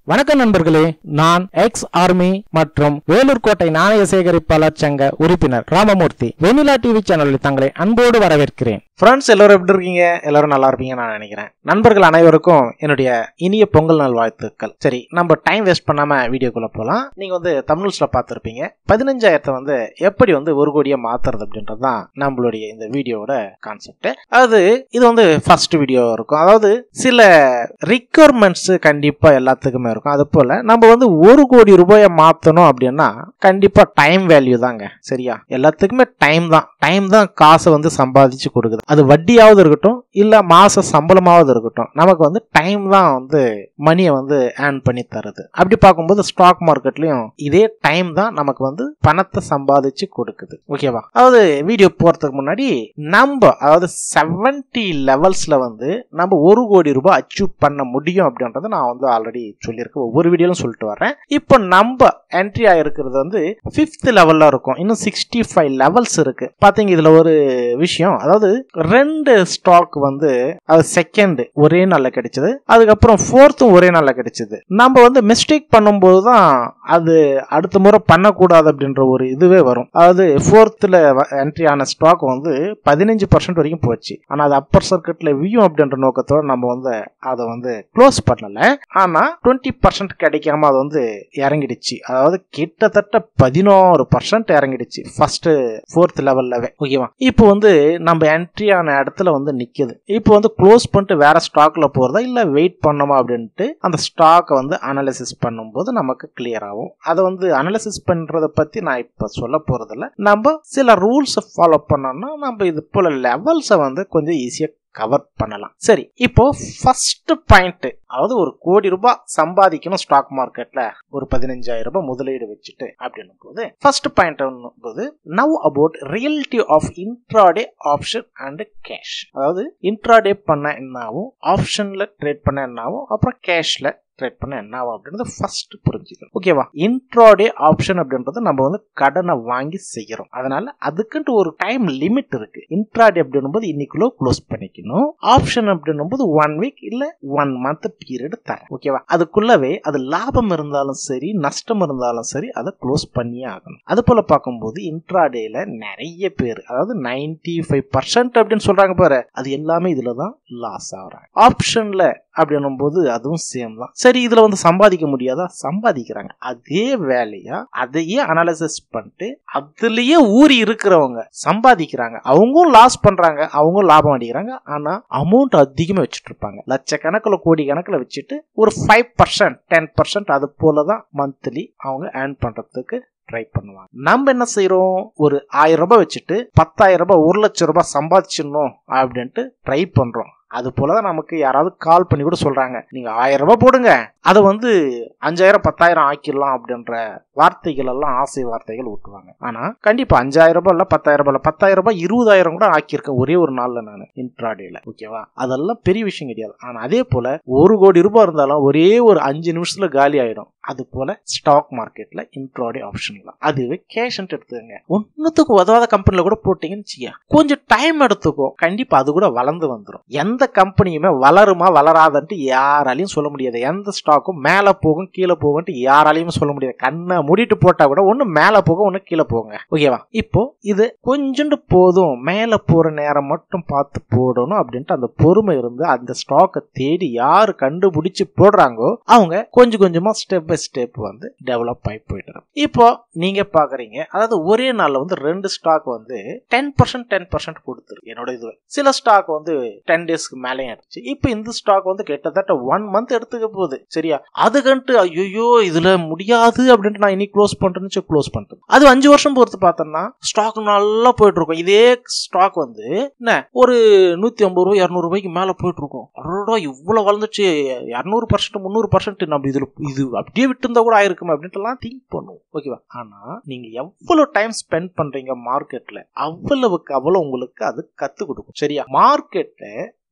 வணக்கம் நண்பர்களே நான் எக்ஸ் ஆர்மி மற்றும் வேலூர் கோட்டை நாணய சேகரிப்பாளர் சங்க உறுப்பினர் ராமமூர்த்தி வெண்ணிலா டிவி சேனலில் தங்களை அன்போடு வரவேற்கிறேன் ஃப்ரெண்ட்ஸ் எல்லாரும் எப்படி இருக்கீங்க எல்லாரும் நல்லா இருப்பீங்க நான் நினைக்கிறேன் நண்பர்கள் அனைவருக்கும் என்னுடைய இனிய பொங்கல் நாள் வாழ்த்துக்கள் சரி நம்ம டைம் வேஸ்ட் பண்ணாம வீடியோக்குள்ள போலாம் நீங்க வந்து தமிழ்ஸ்ல பார்த்துருப்பீங்க பதினஞ்சாயிரத்தை வந்து எப்படி வந்து ஒரு கோடியா மாத்துறது அப்படின்றது தான் நம்மளுடைய இந்த வீடியோவோட கான்செப்ட் அது இது வந்து ஃபர்ஸ்ட் வீடியோ இருக்கும் அதாவது சில ரிக்குவயர்மெண்ட்ஸ் கண்டிப்பா எல்லாத்துக்குமே இருக்கும் அது போல நம்ம வந்து ஒரு கோடி ரூபாயை மாத்தணும் அப்படின்னா கண்டிப்பா டைம் வேல்யூ தாங்க சரியா எல்லாத்துக்குமே டைம் தான் டைம் தான் காசை வந்து சம்பாதிச்சு கொடுக்குது அது வட்டியாவது இருக்கட்டும் இல்ல மாச சம்பளமாவது இருக்கட்டும் நமக்கு வந்து டைம் தான் வந்து மணியை வந்து ஏர்ன் பண்ணி தருது அப்படி பார்க்கும்போது ஸ்டாக் மார்க்கெட்லயும் இதே டைம் தான் நமக்கு வந்து பணத்தை சம்பாதிச்சு கொடுக்குது ஓகேவா அதாவது வீடியோ போறதுக்கு முன்னாடி நம்ம அதாவது செவன்டி லெவல்ஸ்ல வந்து நம்ம ஒரு கோடி ரூபாய் அச்சீவ் பண்ண முடியும் அப்படின்றத நான் வந்து ஆல்ரெடி சொல்லியிருக்கேன் ஒவ்வொரு வீடியோலும் சொல்லிட்டு வரேன் இப்போ நம்ம என்ட்ரி ஆயிருக்கிறது வந்து ஃபிஃப்த் லெவல்ல இருக்கும் இன்னும் சிக்ஸ்டி ஃபைவ் லெவல்ஸ் இருக்கு பாத்தீங்க இதுல ஒரு விஷயம் அதாவது ரெண்டு ஸ்டாக் வந்து அது செகண்ட் ஒரே நாள்ல கிடைச்சது அதுக்கப்புறம் ஃபோர்த்தும் ஒரே நாள்ல கிடைச்சது நம்ம வந்து மிஸ்டேக் பண்ணும்போது தான் அது அடுத்த முறை பண்ணக்கூடாது அப்படின்ற ஒரு இதுவே வரும் அதாவது ஃபோர்த்தில் என்ட்ரி ஆன ஸ்டாக் வந்து பதினஞ்சு பர்சன்ட் வரைக்கும் போச்சு ஆனால் அது அப்பர் சர்க்கியூட்ல வியும் அப்படின்ற நோக்கத்தோட நம்ம வந்து அதை வந்து க்ளோஸ் பண்ணல ஆனால் டுவெண்ட்டி பர்சன்ட் கிடைக்காம அது வந்து இறங்கிடுச்சு அதாவது கிட்டத்தட்ட பதினோரு பர்சன்ட் இறங்கிடுச்சு ஃபர்ஸ்ட் ஃபோர்த் லெவல்லவே ஓகேவா இப்போ வந்து நம்ம என்ட்ரி ஆன இடத்துல வந்து நிக்குது இப்போ வந்து க்ளோஸ் பண்ணிட்டு வேற ஸ்டாக்ல போறதா இல்ல வெயிட் பண்ணோமா அப்படின்ட்டு அந்த ஸ்டாக்கை வந்து அனாலிசிஸ் பண்ணும்போது நமக்கு கிளியர் ஆகும் அதை வந்து அனாலிசிஸ் பண்றத பத்தி நான் இப்ப சொல்ல போறதில்ல நம்ம சில ரூல்ஸ் ஃபாலோ பண்ணோம்னா நம்ம இது போல லெவல்ஸை வந்து கொஞ்சம் ஈஸியா கவர் பண்ணலாம் சரி இப்போ ஃபர்ஸ்ட் பாயிண்ட் அதாவது ஒரு கோடி ரூபாய் சம்பாதிக்கணும் ஸ்டாக் மார்க்கெட்ல ஒரு பதினஞ்சாயிரம் ரூபாய் முதலீடு வச்சுட்டு அப்படின்னும் போது ஃபர்ஸ்ட் பாயிண்ட் போது now about reality of intraday option and cash அதாவது இன்ட்ராடே பண்ண என்ன ஆகும் ஆப்ஷன்ல ட்ரேட் பண்ண என்ன ஆகும் அப்புறம் கேஷ்ல ட்ரேட் பண்ண என்ன ஆகும் அப்படின்றது ஃபர்ஸ்ட் புரிஞ்சுக்கணும் ஓகேவா இன்ட்ராடே ஆப்ஷன் அப்படின்றது நம்ம வந்து கடனை வாங்கி செய்யறோம் அதனால அதுக்குன்ட்டு ஒரு டைம் லிமிட் இருக்கு இன்ட்ராடே அப்படின்னும் போது இன்னைக்குள்ள க்ளோஸ் பண்ணிக்கணும் ஆப்ஷன் அப்படின்னும் போது ஒன் வீக் இல்ல ஒன் மந்த் பீரியட் தரேன் ஓகேவா அதுக்குள்ளவே அது லாபம் இருந்தாலும் சரி நஷ்டம் இருந்தாலும் சரி அதை க்ளோஸ் பண்ணியே ஆகணும் அது போல பார்க்கும்போது இன்ட்ராடேல நிறைய பேர் அதாவது நைன்டி ஃபைவ் பர்சன்ட் அப்படின்னு சொல்றாங்க பாரு அது எல்லாமே இதுல தான் லாஸ் ஆகுறாங்க ஆப்ஷன்ல அப்படின்னும் போது அதுவும் சேம் தான் சரி இதுல வந்து சம்பாதிக்க முடியாதா சம்பாதிக்கிறாங்க அதே வேலையா அதையே அனாலிசிஸ் பண்ணிட்டு அதுலயே ஊறி இருக்கிறவங்க சம்பாதிக்கிறாங்க அவங்களும் லாஸ் பண்றாங்க அவங்களும் லாபம் அடிக்கிறாங்க ஆனா அமௌண்ட் அதிகமா வச்சுட்டு இருப்பாங்க லட்சக்கணக்கில் கோடி கணக்கில் வச்சுட்டு ஒரு ஃபைவ் பர்சன்ட் டென் பர்சன்ட் அது போலதான் மந்த்லி அவங்க ஏர்ன் பண்றதுக்கு ட்ரை பண்ணுவாங்க நம்ம என்ன செய்யறோம் ஒரு ஆயிரம் ரூபாய் வச்சுட்டு பத்தாயிரம் ரூபாய் ஒரு லட்சம் ரூபாய் சம்பாதிச்சிடணும் அப்படின்ட்டு ட்ரை பண்றோம் அது போலதான் நமக்கு யாராவது கால் பண்ணி கூட சொல்றாங்க நீங்க ஆயிரம் ரூபாய் போடுங்க அதை வந்து அஞ்சாயிரம் பத்தாயிரம் ஆக்கிடலாம் அப்படின்ற வார்த்தைகள் எல்லாம் ஆசை வார்த்தைகள் விட்டுவாங்க ஆனா கண்டிப்பா அஞ்சாயிரம் ரூபாய் இல்ல பத்தாயிரம் ரூபாய் இல்ல பத்தாயிரம் ரூபாய் இருபதாயிரம் கூட ஆக்கியிருக்கேன் ஒரே ஒரு நாள்ல நான் இன்ட்ராடேல ஓகேவா அதெல்லாம் பெரிய விஷயம் கிடையாது ஆனா அதே போல ஒரு கோடி ரூபாய் இருந்தாலும் ஒரே ஒரு அஞ்சு நிமிஷத்துல காலி ஆயிடும் அது போல ஸ்டாக் மார்க்கெட்ல இன்ட்ராடே ஆப்ஷன்ல அதுவே கேஷ் எடுத்துக்கங்க ஒன்னுத்துக்கு உதவாத கம்பெனில கூட போட்டீங்கன்னு வச்சுக்க கொஞ்சம் டைம் எடுத்துக்கும் கண்டிப்பா அது கூட வளர்ந்து வந்துடும் எந்த கம்பெனியுமே வளருமா வளராதன்ட்டு யாராலையும் சொல்ல முடியாது எந்த ஸ்டாக்கும் மேல போகும் கீழே போகும்ட்டு யாராலையும் சொல்ல முடியாது கண்ணை மூடிட்டு போட்டா கூட ஒண்ணு மேல போகும் ஒண்ணு கீழே போகுங்க ஓகேவா இப்போ இது கொஞ்சோண்டு போதும் மேல போற நேரம் மட்டும் பார்த்து போடணும் அப்படின்ட்டு அந்த பொறுமை இருந்து அந்த ஸ்டாக்கை தேடி யாரு கண்டுபிடிச்சு போடுறாங்கோ அவங்க கொஞ்சம் கொஞ்சமா ஸ்டெப் பை ஸ்டெப் வந்து டெவலப் ஆகி போயிட்டு இருக்கும் இப்போ நீங்க பாக்குறீங்க அதாவது ஒரே நாள்ல வந்து ரெண்டு ஸ்டாக் வந்து டென் பர்சன்ட் டென் பர்சன்ட் கொடுத்துரு என்னோட இது சில ஸ்டாக் வந்து டென் டேஸ்க்கு மேலே ஆயிடுச்சு இப்போ இந்த ஸ்டாக் வந்து கிட்டத்தட்ட ஒன் மந்த் எடுத்துக்க போகுது சரியா அதுக்கன்ட்டு ஐயோ இதுல முடியாது அப்படின்ட்டு நான் இனி க்ளோஸ் பண்றேன்னு க்ளோஸ் பண்ணிட்டேன் அது அஞ்சு வருஷம் பொறுத்து பார்த்தோம்னா ஸ்டாக் நல்லா போயிட்டு இருக்கும் இதே ஸ்டாக் வந்து என்ன ஒரு நூத்தி ஐம்பது ரூபாய் இரநூறு ரூபாய்க்கு மேல போயிட்டு இருக்கும் அடடா இவ்வளவு வளர்ந்துச்சு இரநூறு பர்சன்ட் முந்நூறு பர்சன்ட் நம்ம இதுல இது அப்படியே விட்டு இருந்தா கூட ஆயிருக்குமே அப்படின்ட்டுலாம் திங்க் பண்ணுவோம் ஓகேவா ஆனா நீங்க எவ்வளவு டைம் ஸ்பெண்ட் பண்றீங்க மார்க்கெட்ல அவ்வளவுக்கு அவ்வளவு உங்களுக்கு அது கத்து கொடுக்கும் சரியா மார்க்கெட்டை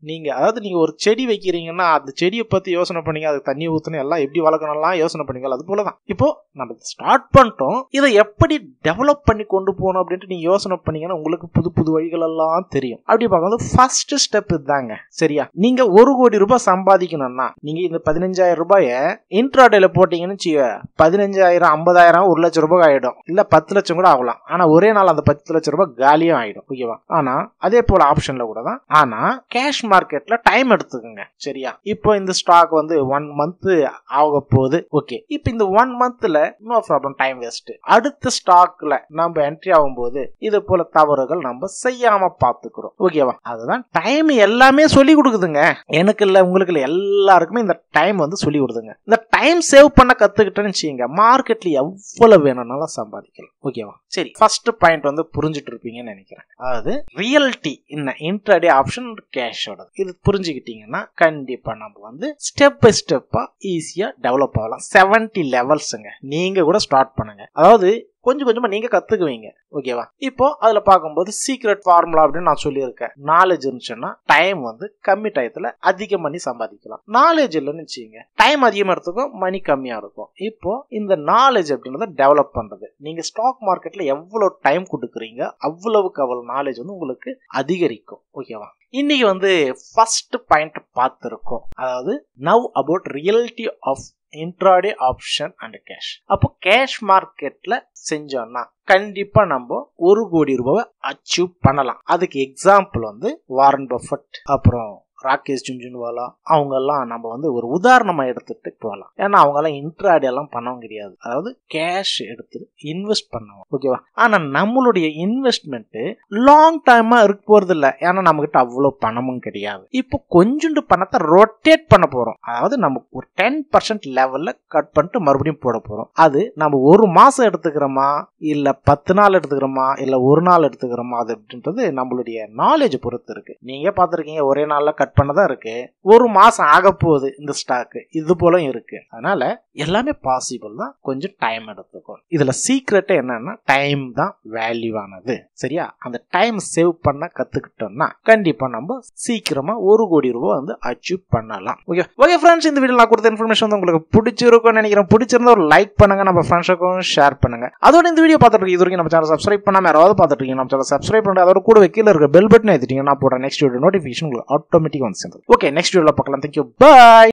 நீங்க அதாவது நீங்க ஒரு செடி வைக்கிறீங்கன்னா அந்த செடியை பத்தி யோசனை பண்ணீங்க அதுக்கு தண்ணி ஊற்றணும் எல்லாம் எப்படி வளர்க்கணும்லாம் யோசனை பண்ணீங்க அது போலதான் இப்போ நம்ம ஸ்டார்ட் பண்ணிட்டோம் இதை எப்படி டெவலப் பண்ணி கொண்டு போகணும் அப்படின்ட்டு நீங்க யோசனை பண்ணீங்கன்னா உங்களுக்கு புது புது வழிகள் எல்லாம் தெரியும் அப்படி பார்க்கும்போது ஃபர்ஸ்ட் ஸ்டெப் இதுதாங்க சரியா நீங்க ஒரு கோடி ரூபாய் சம்பாதிக்கணும்னா நீங்க இந்த பதினஞ்சாயிரம் ரூபாய இன்ட்ராடேல போட்டீங்கன்னு வச்சுக்க பதினஞ்சாயிரம் ஐம்பதாயிரம் ஒரு லட்சம் ரூபாய் ஆயிடும் இல்ல பத்து லட்சம் கூட ஆகலாம் ஆனா ஒரே நாள் அந்த பத்து லட்சம் ரூபாய் காலியும் ஆயிடும் ஓகேவா ஆனா அதே போல ஆப்ஷன்ல கூட தான் ஆனா கேஷ் மார்க்கெட்ல டைம் எடுத்துக்கோங்க சரியா இப்போ இந்த ஸ்டாக் வந்து ஒன் மந்த் ஆக போகுது ஓகே இப்போ இந்த ஒன் மந்த்ல நோ ப்ராப்ளம் டைம் வேஸ்ட் அடுத்த ஸ்டாக்ல நம்ம என்ட்ரி ஆகும்போது இது போல தவறுகள் நம்ம செய்யாம பாத்துக்கிறோம் ஓகேவா அதுதான் டைம் எல்லாமே சொல்லி கொடுக்குதுங்க எனக்கு இல்ல உங்களுக்கு இல்ல எல்லாருக்குமே இந்த டைம் வந்து சொல்லி கொடுதுங்க இந்த டைம் சேவ் பண்ண கத்துக்கிட்டேன்னு வச்சுக்கோங்க மார்க்கெட்ல எவ்வளவு வேணும்னாலும் சம்பாதிக்கலாம் ஓகேவா சரி ஃபர்ஸ்ட் பாயிண்ட் வந்து புரிஞ்சுட்டு இருப்பீங்கன்னு நினைக்கிறேன் அதாவது ரியல்டி இந்த இன்ட்ராடே ஆப்ஷன் கேஷோட இது புரிஞ்சுக்கிட்டீங்கன்னா கண்டிப்பா நம்ம வந்து ஸ்டெப் பை ஸ்டெப்பா ஈஸியா டெவலப் ஆகலாம் செவன்டி லெவல்ஸுங்க நீங்க கூட ஸ்டார்ட் பண்ணுங்க அதாவது கொஞ்சம் கொஞ்சமா நீங்க கத்துக்குவீங்க ஓகேவா இப்போ அதுல பார்க்கும்போது சீக்ரெட் ஃபார்முலா அப்படின்னு நான் சொல்லியிருக்கேன் நாலேஜ் இருந்துச்சுன்னா டைம் வந்து கம்மி டயத்துல அதிகம் பண்ணி சம்பாதிக்கலாம் நாலேஜ் இல்லைன்னு வச்சுங்க டைம் அதிகமா எடுத்துக்கும் மணி கம்மியா இருக்கும் இப்போ இந்த நாலேஜ் அப்படின்றத டெவலப் பண்றது நீங்க ஸ்டாக் மார்க்கெட்ல எவ்வளவு டைம் கொடுக்குறீங்க அவ்வளவுக்கு அவ்வளவு நாலேஜ் வந்து உங்களுக்கு அதிகரிக்கும் ஓகேவா இன்னைக்கு வந்து ஃபர்ஸ்ட் பாயிண்ட் பார்த்துருக்கோம் அதாவது now about reality of intraday option and cash அப்போ கேஷ் மார்க்கெட்ல செஞ்சோம்னா கண்டிப்பா நம்ம ஒரு கோடி ரூபாவை அச்சீவ் பண்ணலாம் அதுக்கு எக்ஸாம்பிள் வந்து வாரன் பஃபட் அப்புறம் ராகேஷ் ஜுன்ஜுன்வாலா அவங்க எல்லாம் நம்ம வந்து ஒரு உதாரணமா எடுத்துட்டு போகலாம் ஏன்னா அவங்க எல்லாம் இன்ட்ராடே எல்லாம் பண்ணவும் கிடையாது அதாவது கேஷ் எடுத்து இன்வெஸ்ட் பண்ணுவோம் ஓகேவா ஆனா நம்மளுடைய இன்வெஸ்ட்மெண்ட் லாங் டைமா இருக்க போறது இல்ல ஏன்னா நம்ம கிட்ட அவ்வளவு பணமும் கிடையாது இப்போ கொஞ்சோண்டு பணத்தை ரொட்டேட் பண்ண போறோம் அதாவது நம்ம ஒரு டென் பர்சன்ட் லெவல்ல கட் பண்ணிட்டு மறுபடியும் போட போறோம் அது நம்ம ஒரு மாசம் எடுத்துக்கிறோமா இல்ல பத்து நாள் எடுத்துக்கிறோமா இல்ல ஒரு நாள் எடுத்துக்கிறோமா அது அப்படின்றது நம்மளுடைய நாலேஜ் பொறுத்து இருக்கு நீங்க பாத்திருக்கீங்க ஒரே நாள்ல கட் பண்ணதான் இருக்கு ஒரு மாசம் ஆக போகுது இந்த ஸ்டாக் இது போல இருக்கு அதனால எல்லாமே பாசிபிள் தான் கொஞ்சம் டைம் எடுத்துக்கும் இதுல சீக்ரெட் என்னன்னா டைம் தான் வேல்யூவானது சரியா அந்த டைம் சேவ் பண்ண கத்துக்கிட்டோம்னா கண்டிப்பா நம்ம சீக்கிரமா ஒரு கோடி ரூபாய் வந்து அச்சீவ் பண்ணலாம் ஓகே ஓகே ஃப்ரெண்ட்ஸ் இந்த வீடியோ நான் கொடுத்த இன்ஃபர்மேஷன் வந்து உங்களுக்கு பிடிச்சிருக்கும்னு நினைக்கிறேன் பிடிச்சிருந்தா ஒரு லைக் பண்ணுங்க நம்ம ஃப்ரெண்ட்ஸுக்கும் ஷேர் பண்ணுங்க அதோட இந்த வீடியோ பார்த்துட்டு இருக்கு இது வரைக்கும் நம்ம சேனல் சப்ஸ்கிரைப் பண்ணாம யாராவது பார்த்துட்டு இருக்கீங்க நம்ம சேனல் சப்ஸ்கிரைப் பண்ணுறது அதோட கூட கீழே இருக்க பெல் பட்டன் ஏற்றிட்டீங்கன்னா நான் போடுற நெக்ஸ்ட் வீடியோ நோட்டிஃபிகேஷன் உங்களுக்கு ஆட்டோமேட்டிக் வந்து சேர்ந்து ஓகே நெக்ஸ்ட் வீடியோவில் பார்க்கலாம் தேங்க்யூ பாய்